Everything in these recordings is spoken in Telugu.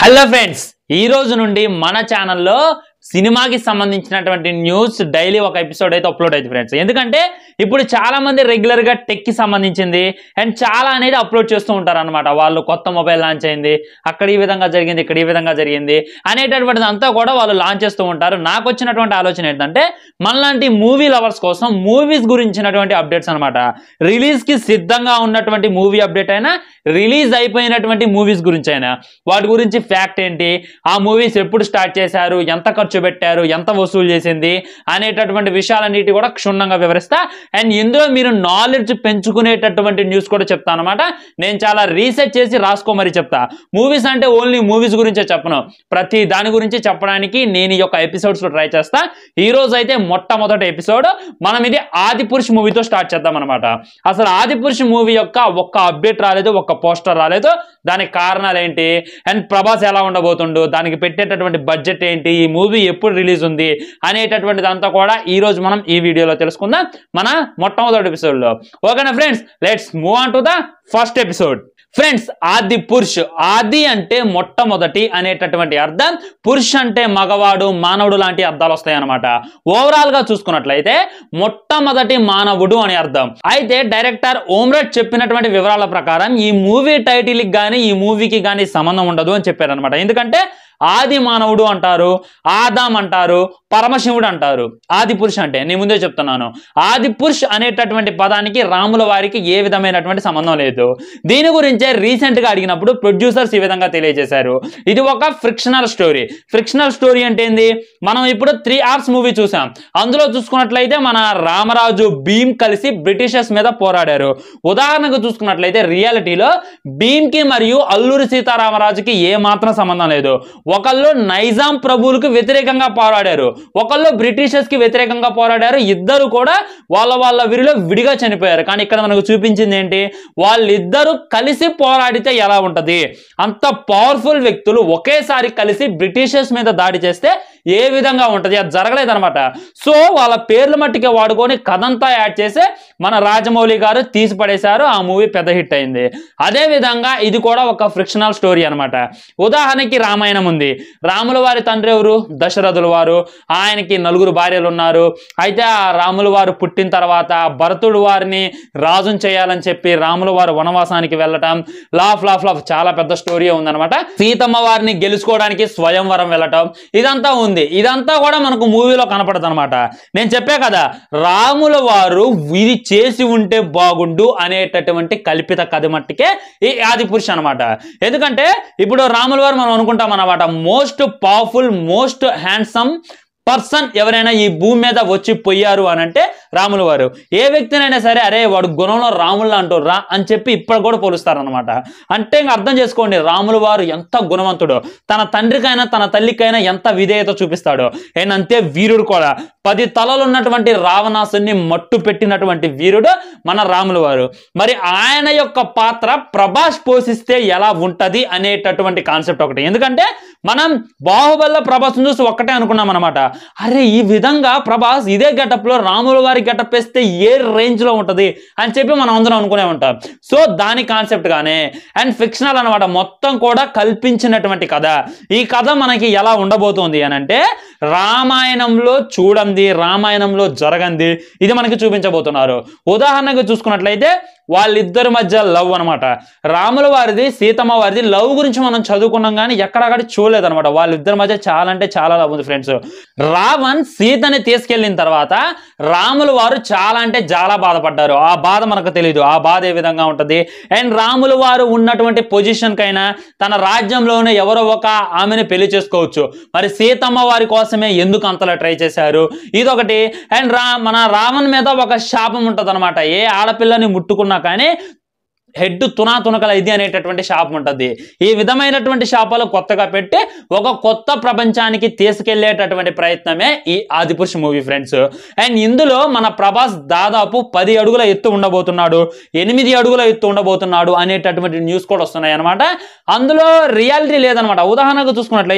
హలో ఫ్రెండ్స్ ఈ రోజు నుండి మన ఛానల్లో సినిమాకి సంబంధించినటువంటి న్యూస్ డైలీ ఒక ఎపిసోడ్ అయితే అప్లోడ్ అవుతుంది ఫ్రెండ్స్ ఎందుకంటే ఇప్పుడు చాలా మంది రెగ్యులర్ గా టెక్ కి సంబంధించింది అండ్ చాలా అనేది అప్లోడ్ చేస్తూ ఉంటారు అనమాట వాళ్ళు కొత్త మొబైల్ లాంచ్ అయింది అక్కడ ఈ విధంగా జరిగింది ఇక్కడ ఈ విధంగా జరిగింది అనేటటువంటిది అంతా కూడా వాళ్ళు లాంచ్ చేస్తూ ఉంటారు నాకు వచ్చినటువంటి ఆలోచన ఏంటంటే మనలాంటి మూవీ లవర్స్ కోసం మూవీస్ గురించినటువంటి అప్డేట్స్ అనమాట రిలీజ్ కి సిద్ధంగా ఉన్నటువంటి మూవీ అప్డేట్ అయినా రిలీజ్ అయిపోయినటువంటి మూవీస్ గురించి అయినా వాటి గురించి ఫ్యాక్ట్ ఏంటి ఆ మూవీస్ ఎప్పుడు స్టార్ట్ చేశారు ఎంత ఖర్చు పెట్టారు ఎంత వసూలు చేసింది అనేటటువంటి విషయాలన్నిటి కూడా క్షుణ్ణంగా వివరిస్తా అండ్ ఇందులో మీరు నాలెడ్జ్ పెంచుకునేటటువంటి న్యూస్ కూడా చెప్తాను అనమాట నేను చాలా రీసెర్చ్ చేసి రాసుకో మరి చెప్తా మూవీస్ అంటే ఓన్లీ మూవీస్ గురించే చెప్పను ప్రతి దాని గురించి చెప్పడానికి నేను ఈ యొక్క ఎపిసోడ్స్ లో ట్రై చేస్తా ఈ రోజు అయితే మొట్టమొదటి ఎపిసోడ్ మనం ఇది ఆది పురుష్ మూవీతో స్టార్ట్ చేద్దాం అనమాట అసలు ఆది పురుష్ మూవీ యొక్క ఒక్క అప్డేట్ రాలేదు ఒక్క పోస్టర్ రాలేదు దానికి కారణాలు ఏంటి అండ్ ప్రభాస్ ఎలా ఉండబోతుండు దానికి పెట్టేటటువంటి బడ్జెట్ ఏంటి ఈ మూవీ ఎప్పుడు రిలీజ్ ఉంది అనేటటువంటిది అంతా కూడా ఈ రోజు మనం ఈ వీడియోలో తెలుసుకుందాం మన మొట్టమొదటి ఎపిసోడ్ లో ఓకేనా friends let's move on to the first episode friends Adipurush ఆది అంటే మొట్టమొదటి అనేటటువంటి అర్థం పురుష్ అంటే మగవాడు మానవుడు లాంటి అర్థాలు వస్తాయి అనమాట ఓవరాల్ గా చూసుకున్నట్లయితే మొట్టమొదటి మానవుడు అని అర్థం అయితే డైరెక్టర్ ఓమ్రెడ్ చెప్పినటువంటి వివరాల ప్రకారం ఈ మూవీ టైటిల్ కి కానీ ఈ మూవీకి కానీ సంబంధం ఉండదు అని చెప్పారు అనమాట ఎందుకంటే ఆది మానవుడు అంటారు ఆదాం అంటారు పరమశివుడు అంటారు ఆది పురుష్ అంటే నేను ముందే చెప్తున్నాను ఆది పురుష్ అనేటటువంటి పదానికి రాముల వారికి ఏ విధమైనటువంటి సంబంధం లేదు దీని గురించే రీసెంట్ గా అడిగినప్పుడు ప్రొడ్యూసర్స్ ఈ విధంగా తెలియజేశారు ఇది ఒక ఫ్రిక్షనల్ స్టోరీ ఫ్రిక్షనల్ స్టోరీ అంటే ఏంది మనం ఇప్పుడు త్రీ అవర్స్ మూవీ చూసాం అందులో చూసుకున్నట్లయితే మన రామరాజు భీమ్ కలిసి బ్రిటిషర్స్ మీద పోరాడారు ఉదాహరణకు చూసుకున్నట్లయితే రియాలిటీలో భీమ్ కి మరియు అల్లూరి సీతారామరాజుకి ఏ మాత్రం సంబంధం లేదు ఒకళ్ళు నైజాం ప్రభువులకు వ్యతిరేకంగా పోరాడారు ఒకళ్ళు బ్రిటిషర్స్ కి వ్యతిరేకంగా పోరాడారు ఇద్దరు కూడా వాళ్ళ వాళ్ళ విరిలో విడిగా చనిపోయారు కానీ ఇక్కడ మనకు చూపించింది ఏంటి వాళ్ళిద్దరూ కలిసి పోరాడితే ఎలా ఉంటది అంత పవర్ఫుల్ వ్యక్తులు ఒకేసారి కలిసి బ్రిటిషర్స్ మీద దాడి చేస్తే ఏ విధంగా ఉంటది అది జరగలేదన్నమాట సో వాళ్ళ పేర్లు మట్టికి వాడుకొని కథంతా యాడ్ చేసి మన రాజమౌళి గారు తీసి పడేశారు ఆ మూవీ పెద్ద హిట్ అయింది అదే విధంగా ఇది కూడా ఒక ఫ్రిక్షనల్ స్టోరీ అన్నమాట ఉదాహరణకి రామాయణం ఉంది రాముల వారి తండ్రి ఎవరు దశరథుల వారు ఆయనకి నలుగురు భార్యలు ఉన్నారు అయితే ఆ రాముల వారు పుట్టిన తర్వాత భరతుడు వారిని రాజుని చేయాలని చెప్పి రాముల వారు వనవాసానికి వెళ్ళటం లాఫ్ లాఫ్ లాఫ్ చాలా పెద్ద స్టోరీ ఉందన్నమాట సీతమ్మ వారిని గెలుచుకోవడానికి స్వయంవరం వెళ్ళటం ఇదంతా ఉంది ఇదంతా కూడా మనకు మూవీలో కనపడదు అనమాట నేను చెప్పే కదా రాముల వారు ఇది చేసి ఉంటే బాగుండు అనేటటువంటి కల్పిత కథ మట్టికే ఈ ఆది పురుష అనమాట ఎందుకంటే ఇప్పుడు రాముల వారు మనం అనుకుంటాం అనమాట most powerful most handsome person ఎవరైనా ఈ భూమి మీద వచ్చి పోయారు అని అంటే రాముల వారు ఏ వ్యక్తినైనా సరే అరే వాడు గుణంలో రాముల అంటారు రా అని చెప్పి ఇప్పుడు కూడా పోలుస్తారనమాట అంటే ఇంకా అర్థం చేసుకోండి రాముల వారు ఎంత గుణవంతుడో తన తండ్రికైనా తన తల్లికైనా ఎంత విధేయత చూపిస్తాడో అండ్ అంతే వీరుడు కూడా పది తలలు ఉన్నటువంటి రావణాసుని మట్టు పెట్టినటువంటి వీరుడు మన రాముల వారు మరి ఆయన యొక్క పాత్ర ప్రభాస్ పోషిస్తే ఎలా ఉంటది అనేటటువంటి కాన్సెప్ట్ ఒకటి ఎందుకంటే మనం బాహుబలిలో ప్రభాస్ చూసి ఒక్కటే అనుకున్నాం అనమాట అరే ఈ విధంగా ప్రభాస్ ఇదే గెటప్ లో రాముల వారి గెటప్ వేస్తే ఏ రేంజ్ లో ఉంటది అని చెప్పి మనం అందరం అనుకునే ఉంటాం సో దాని కాన్సెప్ట్ గానే అండ్ ఫిక్షనల్ అనమాట మొత్తం కూడా కల్పించినటువంటి కథ ఈ కథ మనకి ఎలా ఉండబోతోంది అని అంటే రామాయణంలో చూడండి రామాయణంలో జరగంది ఇది మనకి చూపించబోతున్నారు ఉదాహరణకు చూసుకున్నట్లయితే వాళ్ళిద్దరి మధ్య లవ్ అనమాట రాముల వారిది సీతమ్మ వారిది లవ్ గురించి మనం చదువుకున్నాం కానీ ఎక్కడక్కడ చూడలేదన్నమాట వాళ్ళిద్దరి మధ్య చాలా అంటే చాలా లవ్ ఉంది ఫ్రెండ్స్ రావణ్ సీతని తీసుకెళ్ళిన తర్వాత రాముల వారు చాలా అంటే చాలా బాధపడ్డారు ఆ బాధ మనకు తెలియదు ఆ బాధ ఏ విధంగా ఉంటుంది అండ్ రాముల వారు ఉన్నటువంటి పొజిషన్ కైనా తన రాజ్యంలోనే ఎవరో ఒక ఆమెను పెళ్లి చేసుకోవచ్చు మరి సీతమ్మ వారి కోసమే ఎందుకు అంతలా ట్రై చేశారు ఇదొకటి అండ్ రా మన రావణ్ మీద ఒక శాపం ఉంటుంది ఏ ఆడపిల్లని ముట్టుకున్నా కానీ హెడ్ తునా తునకల ఇది అనేటటువంటి శాపం ఉంటుంది ఈ విధమైనటువంటి శాపాలు కొత్తగా పెట్టి ఒక కొత్త ప్రపంచానికి తీసుకెళ్లేటటువంటి ప్రయత్నమే ఈ ఆదిపురుష మూవీ ఫ్రెండ్స్ అండ్ ఇందులో మన ప్రభాస్ దాదాపు పది అడుగుల ఎత్తు ఉండబోతున్నాడు ఎనిమిది అడుగుల ఎత్తు ఉండబోతున్నాడు అనేటటువంటి న్యూస్ కూడా వస్తున్నాయి అనమాట అందులో రియాలిటీ లేదనమాట ఉదాహరణకు చూసుకున్నట్లయితే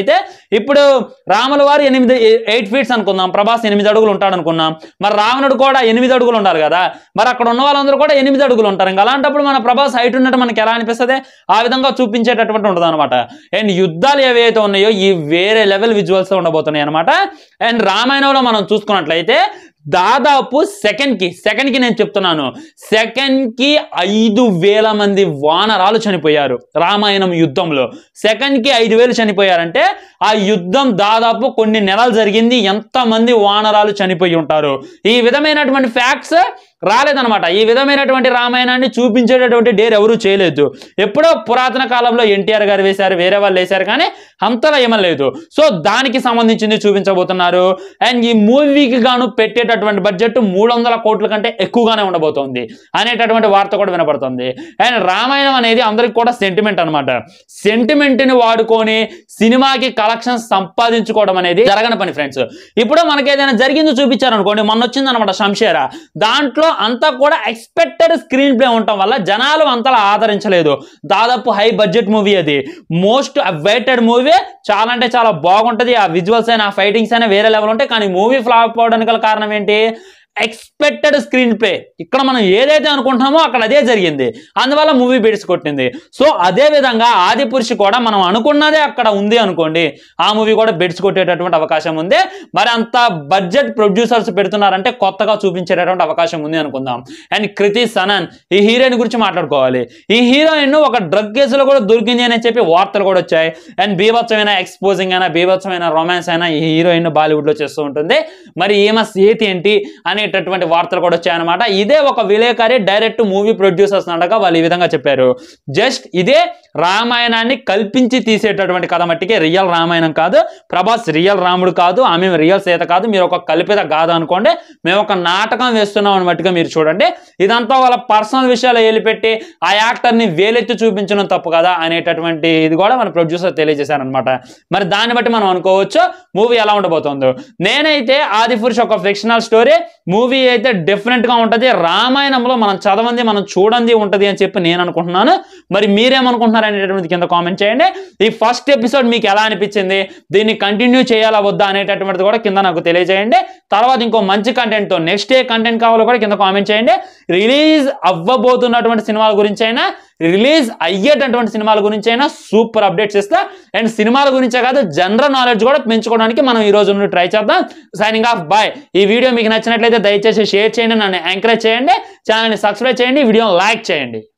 ఇప్పుడు రాముల వారు ఎనిమిది ఎయిట్ ఫీట్స్ అనుకుందాం ప్రభాస్ ఎనిమిది అడుగులు ఉంటాడు అనుకున్నాం మరి రావణుడు కూడా ఎనిమిది అడుగులు ఉండాలి కదా మరి అక్కడ ఉన్న వాళ్ళందరూ కూడా ఎనిమిది అడుగులు ఉంటారు ఇంకా అలాంటప్పుడు మన ప్రభాస్ హైట్ ఉన్నట్టు మనకి ఎలా అనిపిస్తుంది ఆ విధంగా చూపించేటటువంటి ఉంటుంది అనమాట అండ్ యుద్ధాలు ఏవైతే ఉన్నాయో ఈ వేరే లెవెల్ విజువల్స్ ఉండబోతున్నాయి అనమాట అండ్ రామాయణంలో మనం చూసుకున్నట్లయితే దాదాపు సెకండ్కి సెకండ్కి నేను చెప్తున్నాను సెకండ్కి ఐదు వేల మంది వానరాలు చనిపోయారు రామాయణం యుద్ధంలో సెకండ్కి ఐదు వేలు చనిపోయారంటే ఆ యుద్ధం దాదాపు కొన్ని నెలలు జరిగింది ఎంతమంది వానరాలు చనిపోయి ఉంటారు ఈ విధమైనటువంటి ఫ్యాక్ట్స్ రాలేదనమాట ఈ విధమైనటువంటి రామాయణాన్ని చూపించేటటువంటి డేర్ ఎవరూ చేయలేదు ఎప్పుడో పురాతన కాలంలో ఎన్టీఆర్ గారు వేశారు వేరే వాళ్ళు వేశారు కానీ అంతలా ఏమలేదు సో దానికి సంబంధించింది చూపించబోతున్నారు అండ్ ఈ మూవీకి గాను పెట్టేటటువంటి బడ్జెట్ మూడు వందల కోట్ల కంటే ఎక్కువగానే ఉండబోతోంది అనేటటువంటి వార్త కూడా వినపడుతుంది అండ్ రామాయణం అనేది అందరికి కూడా సెంటిమెంట్ అనమాట సెంటిమెంట్ని వాడుకొని సినిమాకి కలెక్షన్ సంపాదించుకోవడం అనేది జరగని పని ఫ్రెండ్స్ ఇప్పుడు మనకి ఏదైనా జరిగింది చూపించారు అనుకోండి మొన్న వచ్చింది అనమాట శంషేరా దాంట్లో అంతా కూడా ఎక్స్పెక్టెడ్ స్క్రీన్ ప్లే ఉండటం వల్ల జనాలు అంతలా ఆదరించలేదు దాదాపు హై బడ్జెట్ మూవీ అది మోస్ట్ అవైటెడ్ మూవీ చాలా అంటే చాలా బాగుంటది ఆ విజువల్స్ అయినా ఆ ఫైటింగ్స్ అయినా వేరే లెవెల్ ఉంటాయి కానీ మూవీ ఫ్లాప్ అవడానికి గల కారణం ఏంటి ఎక్స్పెక్టెడ్ స్క్రీన్ ప్లే ఇక్కడ మనం ఏదైతే అనుకుంటున్నామో అక్కడ అదే జరిగింది అందువల్ల మూవీ బెడిసి కొట్టింది సో అదే విధంగా ఆది పురుషు కూడా మనం అనుకున్నదే అక్కడ ఉంది అనుకోండి ఆ మూవీ కూడా బెడిసి కొట్టేటటువంటి అవకాశం ఉంది మరి అంత బడ్జెట్ ప్రొడ్యూసర్స్ పెడుతున్నారంటే కొత్తగా చూపించేటటువంటి అవకాశం ఉంది అనుకుందాం అండ్ కృతి సనన్ ఈ హీరోయిన్ గురించి మాట్లాడుకోవాలి ఈ హీరోయిన్ ఒక డ్రగ్ కేసులో కూడా దొరికింది అని చెప్పి వార్తలు కూడా వచ్చాయి అండ్ బీభత్సమైన ఎక్స్పోజింగ్ అయినా బీభత్సమైన రొమాన్స్ అయినా ఈ హీరోయిన్ బాలీవుడ్ లో చేస్తూ ఉంటుంది మరి ఈమె సేతి ఏంటి అనేటటువంటి వార్తలు కూడా వచ్చాయన్నమాట ఇదే ఒక విలేకరి డైరెక్ట్ మూవీ ప్రొడ్యూసర్స్ అనగా వాళ్ళు ఈ విధంగా చెప్పారు జస్ట్ ఇదే రామాయణాన్ని కల్పించి తీసేటటువంటి కథ మట్టికి రియల్ రామాయణం కాదు ప్రభాస్ రియల్ రాముడు కాదు ఆమె రియల్ సీత కాదు మీరు ఒక కల్పిత గాథ అనుకోండి మేము ఒక నాటకం వేస్తున్నాం అని మట్టుగా మీరు చూడండి ఇదంతా వాళ్ళ పర్సనల్ విషయాలు ఏలిపెట్టి ఆ యాక్టర్ని వేలెత్తి చూపించడం తప్పు కదా అనేటటువంటి ఇది కూడా మన ప్రొడ్యూసర్ తెలియజేశారనమాట మరి దాన్ని బట్టి మనం అనుకోవచ్చు మూవీ ఎలా ఉండబోతుందో నేనైతే ఆది పురుష్ ఒక ఫిక్షనల్ స్టోరీ మూవీ అయితే డిఫరెంట్ గా ఉంటది రామాయణంలో మనం చదవంది మనం చూడండి ఉంటది అని చెప్పి నేను అనుకుంటున్నాను మరి మీరేమనుకుంటున్నారు అనేటటువంటి కింద కామెంట్ చేయండి ఈ ఫస్ట్ ఎపిసోడ్ మీకు ఎలా అనిపించింది దీన్ని కంటిన్యూ చేయాలా వద్దా అనేటటువంటిది కూడా కింద నాకు తెలియజేయండి తర్వాత ఇంకో మంచి కంటెంట్ తో నెక్స్ట్ ఏ కంటెంట్ కావాలో కూడా కింద కామెంట్ చేయండి రిలీజ్ అవ్వబోతున్నటువంటి సినిమాల గురించి అయినా రిలీజ్ అయ్యేటటువంటి సినిమాల గురించి అయినా సూపర్ అప్డేట్స్ ఇస్తా అండ్ సినిమాల గురించే కాదు జనరల్ నాలెడ్జ్ కూడా పెంచుకోవడానికి మనం ఈ రోజు నుండి ట్రై చేద్దాం సైనింగ్ ఆఫ్ బాయ్ ఈ వీడియో మీకు నచ్చినట్లయితే దయచేసి షేర్ చేయండి నన్ను ఎంకరేజ్ చేయండి ఛానల్ని సబ్స్క్రైబ్ చేయండి వీడియోని లైక్ చేయండి